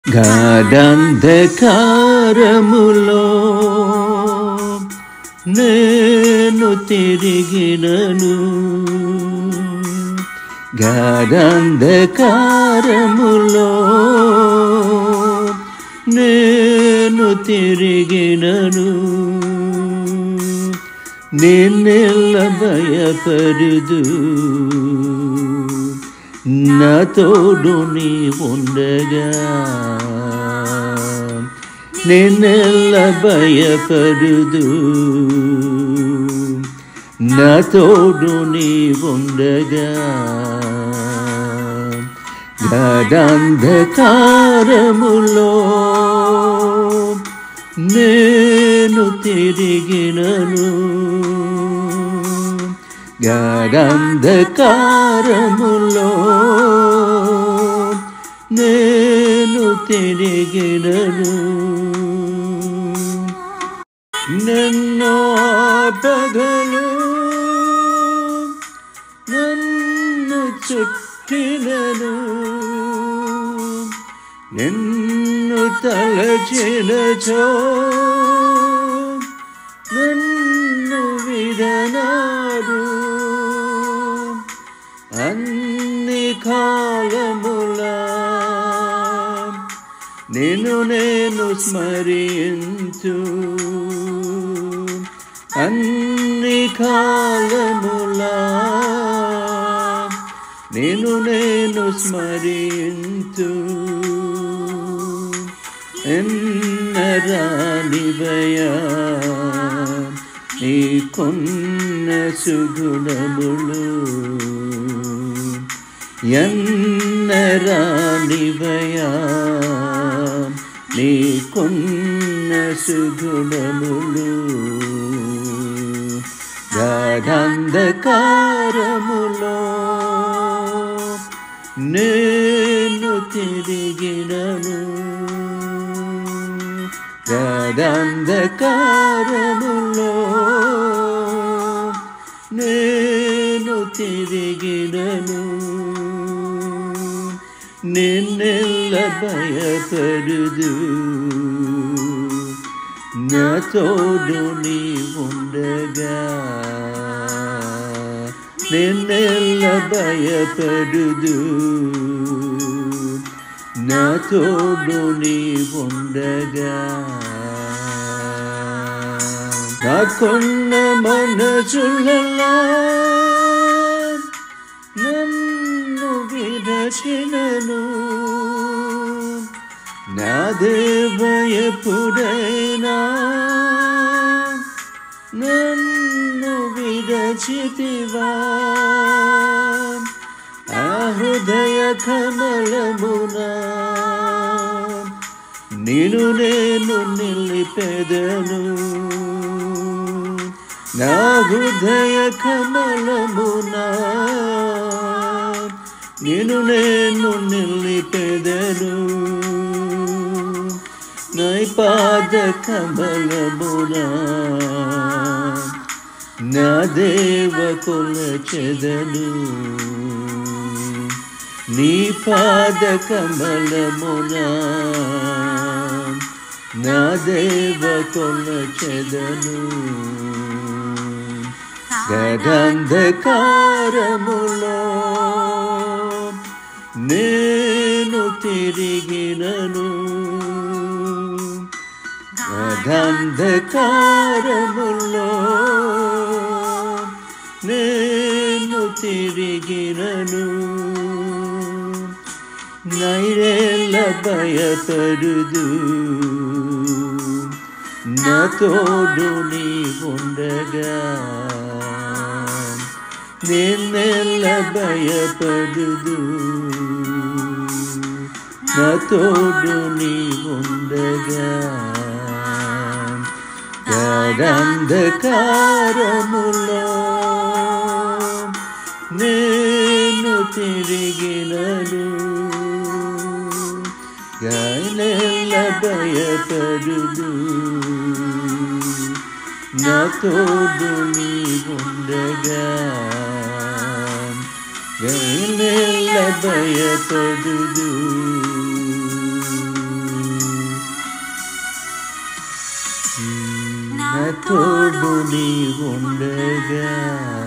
గాఢంధకారములో నేను తిరిగినను గాఢంధకారములో నేను తిరిగినను నిన్నెల్ల భయపరుదు నా తోడు నీ ఉండగా నిన్నెల్ల భయపరుదు నా తోడు నీ ఉండగా గాఢంధకారములో నేను తిరిగినను గాఢంధకారములో నేను తిరిగినను నన్నో పగలు నన్ను చుట్టినను నిన్ను తలచినచో నన్ను విడనాడు అన్ని కాలములా నిన్ను నేను స్మరించు అన్ని కాలములా నేను నేను స్మరించు ఎన్నరానివయా నీ కొన్న సుగుణములు ఎన్నరానివయా నీ కొన్న సుగుణములు గాఢంధకారములో నేను తిరిగినను గాఢంధకారములో నేను తిరిగినను నిన్నెల్ల భయపడుదు నా తోడు నీ ఉండగా నిన్నెల్ల భయపడుదు నా తోడు నీ ఉండగా నాకున్న మనసులలా నన్ను విరచినను నా దేవ ఎప్పుడైనా నన్ను విరచితివా ఆ హృదయ కమలమునా నిన్ను నేను నిలిపెదను నా హృదయ కమలమునా నేను నేను నిలిపెదను నై పాద కమలమునా నా దేవ కొలచెదను నీ పాద కమలమునా నా దేవ కొలచెదను గగంధకారములో నేను తిరిగినను గగంధకారములో నేను తిరిగినను నైరేళ్ళ భయపడుదు నా తోడు నీ ఉండగా నిన్నెల్ల భయపడుదు నా తోడు నీ ఉండగా గాఢంధకారములో నేను తిరిగినను గాయనెల్ల భయపడుదు నా తోడు నీ ఉండగా గాయనెల్ల భయపడుదు నా తోడు నీ ఉండగా